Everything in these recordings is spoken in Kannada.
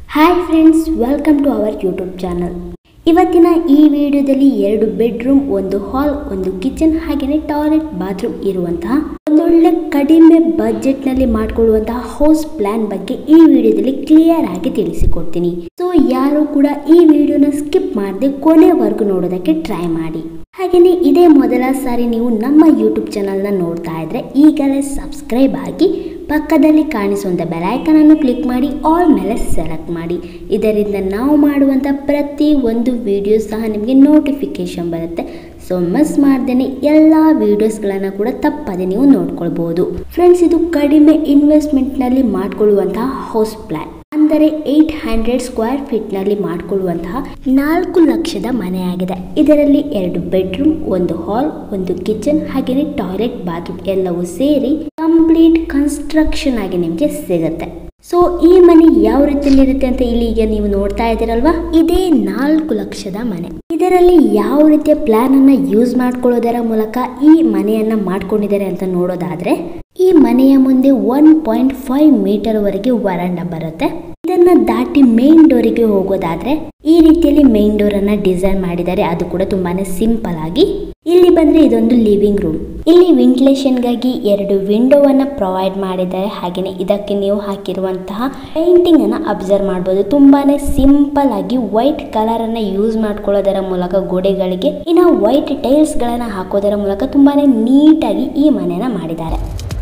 hi friends welcome to our YouTube channel ಇವತ್ತಿನ ಈ ವಿಡಿಯೋದಲ್ಲಿ ಎರಡು ಬೆಡ್ರೂಮ್ ಒಂದು ಹಾಲ್ ಒಂದು ಕಿಚನ್ ಹಾಗೆಯೇ ಟಾಯ್ಲೆಟ್ ಬಾತ್ರೂಮ್ ಇರುವಂತಹ ಒಂದೊಳ್ಳೆ ಕಡಿಮೆ ಬಜೆಟ್ನಲ್ಲಿ ಮಾಡಿಕೊಳ್ಳುವಂತಹ ಹೌಸ್ ಪ್ಲಾನ್ ಬಗ್ಗೆ ಈ ವಿಡಿಯೋದಲ್ಲಿ ಕ್ಲಿಯರ್ ಆಗಿ ತಿಳಿಸಿಕೊಡ್ತೀನಿ ಸೊ ಯಾರು ಕೂಡ ಈ ವಿಡಿಯೋನ ಸ್ಕಿಪ್ ಮಾಡದೆ ಕೊನೆವರೆಗೂ ನೋಡೋದಕ್ಕೆ ಟ್ರೈ ಮಾಡಿ ಹಾಗೆಯೇ ಇದೇ ಮೊದಲ ಸಾರಿ ನೀವು ನಮ್ಮ ಯೂಟ್ಯೂಬ್ ಚಾನಲ್ನ ನೋಡ್ತಾ ಇದ್ರೆ ಈಗಲೇ ಸಬ್ಸ್ಕ್ರೈಬ್ ಆಗಿ ಪಕ್ಕದಲ್ಲಿ ಕಾಣಿಸುವಂಥ ಬೆಲೈಕನ್ ಅನ್ನು ಕ್ಲಿಕ್ ಮಾಡಿ ಆಲ್ ಮೇಲೆ ಸೆಲೆಕ್ಟ್ ಮಾಡಿ ಇದರಿಂದ ನಾವು ಮಾಡುವಂಥ ಪ್ರತಿ ಒಂದು ವಿಡಿಯೋ ಸಹ ನಿಮಗೆ ನೋಟಿಫಿಕೇಶನ್ ಬರುತ್ತೆ ಸೊ ಮಿಸ್ ಮಾಡ್ದೇನೆ ಎಲ್ಲ ವಿಡಿಯೋಸ್ಗಳನ್ನು ಕೂಡ ತಪ್ಪದೆ ನೀವು ನೋಡ್ಕೊಳ್ಬೋದು ಫ್ರೆಂಡ್ಸ್ ಇದು ಕಡಿಮೆ ಇನ್ವೆಸ್ಟ್ಮೆಂಟ್ನಲ್ಲಿ ಮಾಡಿಕೊಳ್ಳುವಂತಹ ಹೌಸ್ ಪ್ಲಾನ್ ಅಂದರೆ ಏಯ್ಟ್ ಹಂಡ್ರೆಡ್ ಸ್ಕ್ವೇರ್ ಫೀಟ್ನಲ್ಲಿ ಮಾಡಿಕೊಳ್ಳುವಂತಹ ನಾಲ್ಕು ಲಕ್ಷದ ಮನೆಯಾಗಿದೆ ಇದರಲ್ಲಿ ಎರಡು ಬೆಡ್ರೂಮ್ ಒಂದು ಹಾಲ್ ಒಂದು ಕಿಚನ್ ಹಾಗೆಯೇ ಟಾಯ್ಲೆಟ್ ಬಾತ್ರೂಮ್ ಎಲ್ಲವೂ ಸೇರಿ ಕಂಪ್ಲೀಟ್ ಕನ್ಸ್ಟ್ರಕ್ಷನ್ ಆಗಿ ನಿಮಗೆ ಸಿಗುತ್ತೆ ಸೊ ಈ ಮನೆ ಯಾವ ರೀತಿಯಲ್ಲಿರುತ್ತೆ ಅಂತ ಇಲ್ಲಿ ಈಗ ನೀವು ನೋಡ್ತಾ ಇದ್ದೀರಲ್ವಾ ಇದೇ ನಾಲ್ಕು ಲಕ್ಷದ ಮನೆ ಇದರಲ್ಲಿ ಯಾವ ರೀತಿಯ ಪ್ಲಾನ್ ಅನ್ನ ಯೂಸ್ ಮಾಡ್ಕೊಳ್ಳೋದರ ಮೂಲಕ ಈ ಮನೆಯನ್ನ ಮಾಡ್ಕೊಂಡಿದ್ದಾರೆ ಅಂತ ನೋಡೋದಾದ್ರೆ ಈ ಮನೆಯ ಮುಂದೆ ಒನ್ ಪಾಯಿಂಟ್ ಫೈವ್ ಮೀಟರ್ ವರೆಗೆ ವರಂಡ ಬರುತ್ತೆ ಇದನ್ನ ದಾಟಿ ಮೇನ್ ಡೋರಿಗೆ ಹೋಗೋದಾದ್ರೆ ಈ ರೀತಿಯಲ್ಲಿ ಮೇನ್ ಡೋರ್ ಅನ್ನ ಡಿಸೈನ್ ಮಾಡಿದ್ದಾರೆ ಅದು ಕೂಡ ತುಂಬಾನೇ ಸಿಂಪಲ್ ಆಗಿ ಇಲ್ಲಿ ಬಂದ್ರೆ ಇದೊಂದು ಲಿವಿಂಗ್ ರೂಮ್ ಇಲ್ಲಿ ವೆಂಟಿಲೇಷನ್ಗಾಗಿ ಎರಡು ವಿಂಡೋವನ್ನ ಪ್ರೊವೈಡ್ ಮಾಡಿದ್ದಾರೆ ಹಾಗೆಯೇ ಇದಕ್ಕೆ ನೀವು ಹಾಕಿರುವಂತಹ ಪೇಂಟಿಂಗ್ ಅನ್ನ ಅಬ್ಸರ್ವ್ ಮಾಡಬಹುದು ತುಂಬಾನೇ ಸಿಂಪಲ್ ಆಗಿ ವೈಟ್ ಕಲರ್ ಅನ್ನ ಯೂಸ್ ಮಾಡ್ಕೊಳ್ಳೋದರ ಮೂಲಕ ಗೋಡೆಗಳಿಗೆ ಇನ್ನು ವೈಟ್ ಟೈಲ್ಸ್ ಗಳನ್ನ ಹಾಕೋದರ ಮೂಲಕ ತುಂಬಾನೇ ನೀಟಾಗಿ ಈ ಮನೆಯನ್ನ ಮಾಡಿದ್ದಾರೆ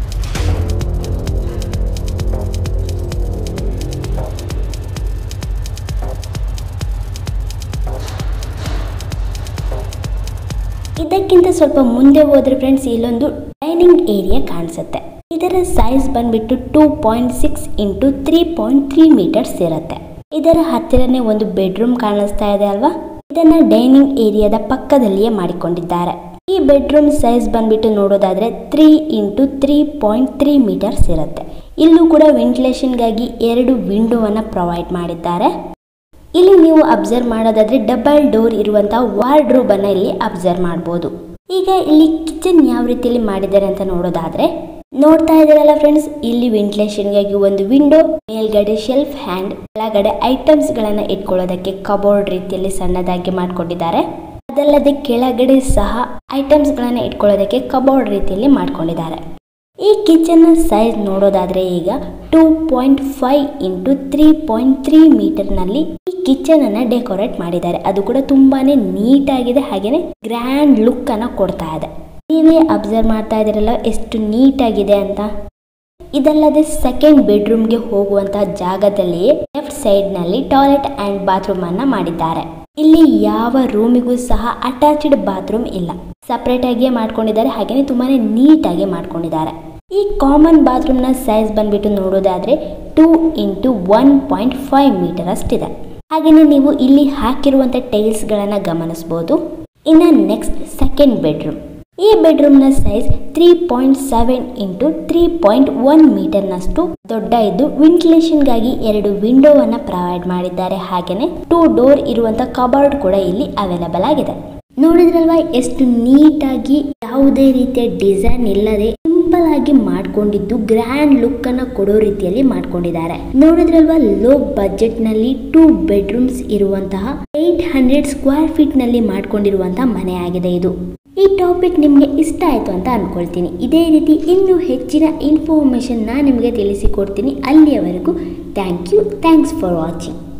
ಇದಕ್ಕಿಂತ ಸ್ವಲ್ಪ ಮುಂದೆ ಹೋದ್ರೆ ಫ್ರೆಂಡ್ಸ್ ಇಲ್ಲೊಂದು ಡೈನಿಂಗ್ ಏರಿಯಾ ಕಾಣಿಸುತ್ತೆ ಇದರ ಸೈಜ್ ಬಂದ್ಬಿಟ್ಟು two point six into three point three metres ಇರುತ್ತೆ ಇದರ ಹತ್ತಿರನೇ ಒಂದು ಬೆಡ್ರೂಮ್ ಕಾಣಿಸ್ತಾ ಇದೆ ಅಲ್ವಾ ಇದನ್ನ ಡೈನಿಂಗ್ ಏರಿಯಾದ ಪಕ್ಕದಲ್ಲಿಯೇ ಮಾಡಿಕೊಂಡಿದ್ದಾರೆ ಈ ಬೆಡ್ರೂಮ್ ಸೈಜ್ ಬಂದ್ಬಿಟ್ಟು ನೋಡೋದಾದ್ರೆ three into three point three metres ಇರುತ್ತೆ ಇಲ್ಲೂ ಕೂಡ ವೆಂಟಿಲೇಷನ್ಗಾಗಿ ಎರಡು ವಿಂಡೋವನ್ನ ಪ್ರೊವೈಡ್ ಮಾಡಿದ್ದಾರೆ ಇಲ್ಲಿ ನೀವು ಅಬ್ಸರ್ವ್ ಮಾಡೋದಾದ್ರೆ ಡಬಲ್ ಡೋರ್ ಇರುವಂತಹ ವಾರ್ಡ್ರೋಬ್ ಅನ್ನ ಇಲ್ಲಿ ಅಬ್ಸರ್ವ್ ಮಾಡಬಹುದು ಈಗ ಇಲ್ಲಿ ಕಿಚನ್ ಯಾವ ರೀತಿಯಲ್ಲಿ ಮಾಡಿದ್ದಾರೆ ಅಂತ ನೋಡೋದಾದ್ರೆ ನೋಡ್ತಾ ಇದ್ದೀರಲ್ಲ ಫ್ರೆಂಡ್ಸ್ ಇಲ್ಲಿ ವೆಂಟಿಲೇಷನ್ಗಾಗಿ ಒಂದು ವಿಂಡೋ ಮೇಲ್ಗಡೆ ಶೆಲ್ಫ್ ಹ್ಯಾಂಡ್ ಕೆಳಗಡೆ ಐಟಮ್ಸ್ ಗಳನ್ನ ಇಟ್ಕೊಳ್ಳೋದಕ್ಕೆ ಕಬೋರ್ಡ್ ರೀತಿಯಲ್ಲಿ ಸಣ್ಣದಾಗಿ ಮಾಡ್ಕೊಂಡಿದ್ದಾರೆ ಅದಲ್ಲದೆ ಕೆಳಗಡೆ ಸಹ ಐಟಮ್ಸ್ ಗಳನ್ನ ಇಟ್ಕೊಳ್ಳೋದಕ್ಕೆ ಕಬೋರ್ಡ್ ರೀತಿಯಲ್ಲಿ ಮಾಡ್ಕೊಂಡಿದ್ದಾರೆ ಈ ಕಿಚನ್ ಸೈಜ್ ನೋಡೋದಾದ್ರೆ ಈಗ two point five into three point three ಮೀಟರ್ನಲ್ಲಿ ಈ ಕಿಚನ್ ಅನ್ನ ಡೆಕೋರೇಟ್ ಮಾಡಿದ್ದಾರೆ ಅದು ಕೂಡ ತುಂಬಾನೇ ನೀಟ್ ಆಗಿದೆ ಹಾಗೇನೆ ಗ್ರ್ಯಾಂಡ್ ಲುಕ್ ಅನ್ನ ಕೊಡ್ತಾ ಇದೆ ನೀವೇ ಅಬ್ಸರ್ವ್ ಮಾಡ್ತಾ ಇದ್ದೀರಲ್ಲ ಎಷ್ಟು ನೀಟ್ ಆಗಿದೆ ಅಂತ ಇದಲ್ಲದೆ ಸೆಕೆಂಡ್ ಬೆಡ್ರೂಮ್ಗೆ ಹೋಗುವಂತಹ ಜಾಗದಲ್ಲಿಯೇ ಲೆಫ್ಟ್ ಸೈಡ್ ನಲ್ಲಿ ಟಾಯ್ಲೆಟ್ ಅಂಡ್ ಬಾತ್ರೂಮ್ ಅನ್ನ ಮಾಡಿದ್ದಾರೆ ಇಲ್ಲಿ ಯಾವ ರೂಮಿಗೂ ಸಹ ಅಟ್ಯಾಚ್ಡ್ ಬಾತ್ರೂಮ್ ಇಲ್ಲ ಸಪರೇಟ್ ಆಗಿಯೇ ಮಾಡ್ಕೊಂಡಿದ್ದಾರೆ ಹಾಗೇನೆ ತುಂಬಾನೇ ನೀಟ್ ಆಗಿ ಮಾಡ್ಕೊಂಡಿದ್ದಾರೆ ಈ ಕಾಮನ್ ಬಾತ್ರೂಮ್ ನ ಸೈಜ್ ಬಂದ್ಬಿಟ್ಟು ನೋಡೋದಾದ್ರೆ two into one point five metre ಅಷ್ಟಿದೆ ಹಾಗೆಯೇ ನೀವು ಇಲ್ಲಿ ಹಾಕಿರುವಂತ ಟೈಲ್ಸ್ ಗಳನ್ನ ಗಮನಿಸಬಹುದು ಇನ್ನ ನೆಕ್ಸ್ಟ್ ಸೆಕೆಂಡ್ ಬೆಡ್ರೂಮ್ ಈ ಬೆಡ್ರೂಮ್ ನ size three point seven into three point one ಮೀಟರ್ನಷ್ಟು ದೊಡ್ಡ ಇದ್ದು ವೆಂಟಿಲೇಷನ್ಗಾಗಿ ಎರಡು ವಿಂಡೋವನ್ನ ಪ್ರೊವೈಡ್ ಮಾಡಿದ್ದಾರೆ ಹಾಗೆಯೇ ಟೂ ಡೋರ್ ಇರುವಂತ ಕಬಾರ್ಡ್ ಕೂಡ ಇಲ್ಲಿ ಅವೈಲಬಲ್ ಆಗಿದೆ ನೋಡಿದ್ರಲ್ವಾ ಎಷ್ಟು ನೀಟಾಗಿ ಯಾವುದೇ ರೀತಿಯ ಡಿಸೈನ್ ಇಲ್ಲದೆ ಸಿಂಪಲ್ ಆಗಿ ಮಾಡ್ಕೊಂಡಿದ್ದು ಗ್ರ್ಯಾಂಡ್ ಲುಕ್ ಅನ್ನ ಕೊಡೋ ರೀತಿಯಲ್ಲಿ ಮಾಡ್ಕೊಂಡಿದ್ದಾರೆ ನೋಡಿದ್ರಲ್ವಾ ಲೋ ಬಜೆಟ್ ನಲ್ಲಿ ಟೂ ಬೆಡ್ರೂಮ್ಸ್ ಇರುವಂತಹ ಏಟ್ ಹಂಡ್ರೆಡ್ ಸ್ಕ್ವೇರ್ ಫೀಟ್ ನಲ್ಲಿ ಮಾಡ್ಕೊಂಡಿರುವಂತಹ ಮನೆ ಆಗಿದೆ ಇದು ಈ ಟಾಪಿಕ್ ನಿಮಗೆ ಇಷ್ಟ ಆಯಿತು ಅಂತ ಅಂದ್ಕೊಳ್ತೀನಿ ಇದೇ ರೀತಿ ಇನ್ನೂ ಹೆಚ್ಚಿನ ಇನ್ಫಾರ್ಮೇಷನ್ ನಾನು ನಿಮಗೆ ತಿಳಿಸಿಕೊಡ್ತೀನಿ ಅಲ್ಲಿಯವರೆಗೂ thank you thanks for watching